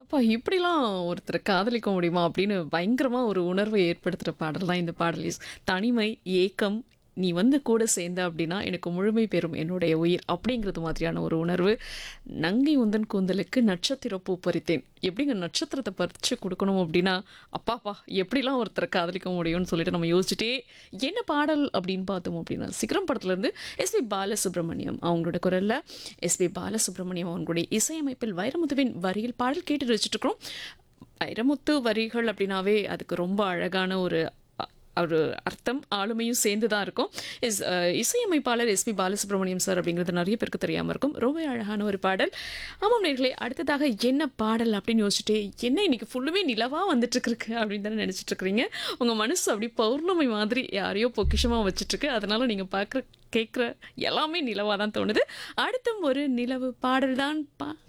அப்பா இப்படிலாம் ஒருத்தர காதலிக்க முடியுமா? அப்படின்னு பயங்கரமா ஒரு உணர்வை ஏற்படுத்துற பாடல் தான் இந்த பாடல். இஸ் தனிமை, ஏக்கம், நீ வந்து கூட சேர்ந்த அப்படின்னா எனக்கு முழுமை பெறும் என்னுடைய உயிர் அப்படிங்கிறது மாதிரியான ஒரு உணர்வு. நங்கை உந்தன் கூந்தலுக்கு நட்சத்திர பூ பறித்தேன். எப்படிங்க நட்சத்திரத்த பறிச்சு குடுக்கணும் அப்படின்னா, அப்பாப்பா! எப்படிலாம் ஒருத்தர காதலிக்க முடியும்னு சொல்லிட்டு நம்ம யோசிச்சுட்டே என்ன பாடல் அப்படின்னு பார்த்தோம் அப்படின்னா, சிகரம் படத்துலேருந்து எஸ்பி பாலசுப்ரமணியம் அவங்களோட குரல்ல எஸ்பி பாலசுப்ரமணியம் அவங்களுடைய இசையமைப்பில் வைரமுத்துவின் வரியில் பாடல் கேட்டு ரசிச்சுட்ருக்கிறோம். வைரமுத்து வரிகள் அப்படின்னாவே அதுக்கு ரொம்ப அழகான ஒரு அ ஒரு அர்த்தம், ஆளுமையும் சேர்ந்து தான் இருக்கும். இஸ் அ இசையமைப்பாளர் எஸ்பி பாலசுப்ரமணியம் சார் அப்படிங்கிறது நெறைய பேருக்கு தெரியாம இருக்கும். ரொம்ப அழகான ஒரு பாடல். ஆமாம் நேயர்களே, அடுத்ததாக என்ன பாடல் அப்படின்னு யோசிச்சுட்டே, என்ன இன்னைக்கு ஃபுல்லுமே நிலவா வந்துட்டுருக்கு அப்படின்னு தானே நெனச்சிட்டு இருக்கிறீங்க. உங்க மனசு அப்படியே பௌர்ணமி மாதிரி யாரையோ பொக்கிஷமா வச்சுட்ருக்கு. அதனால நீங்க பார்க்குற, கேட்குற எல்லாமே நிலவா தான் தோணுது. அடுத்தும் ஒரு நிலவு பாடல் தான் பா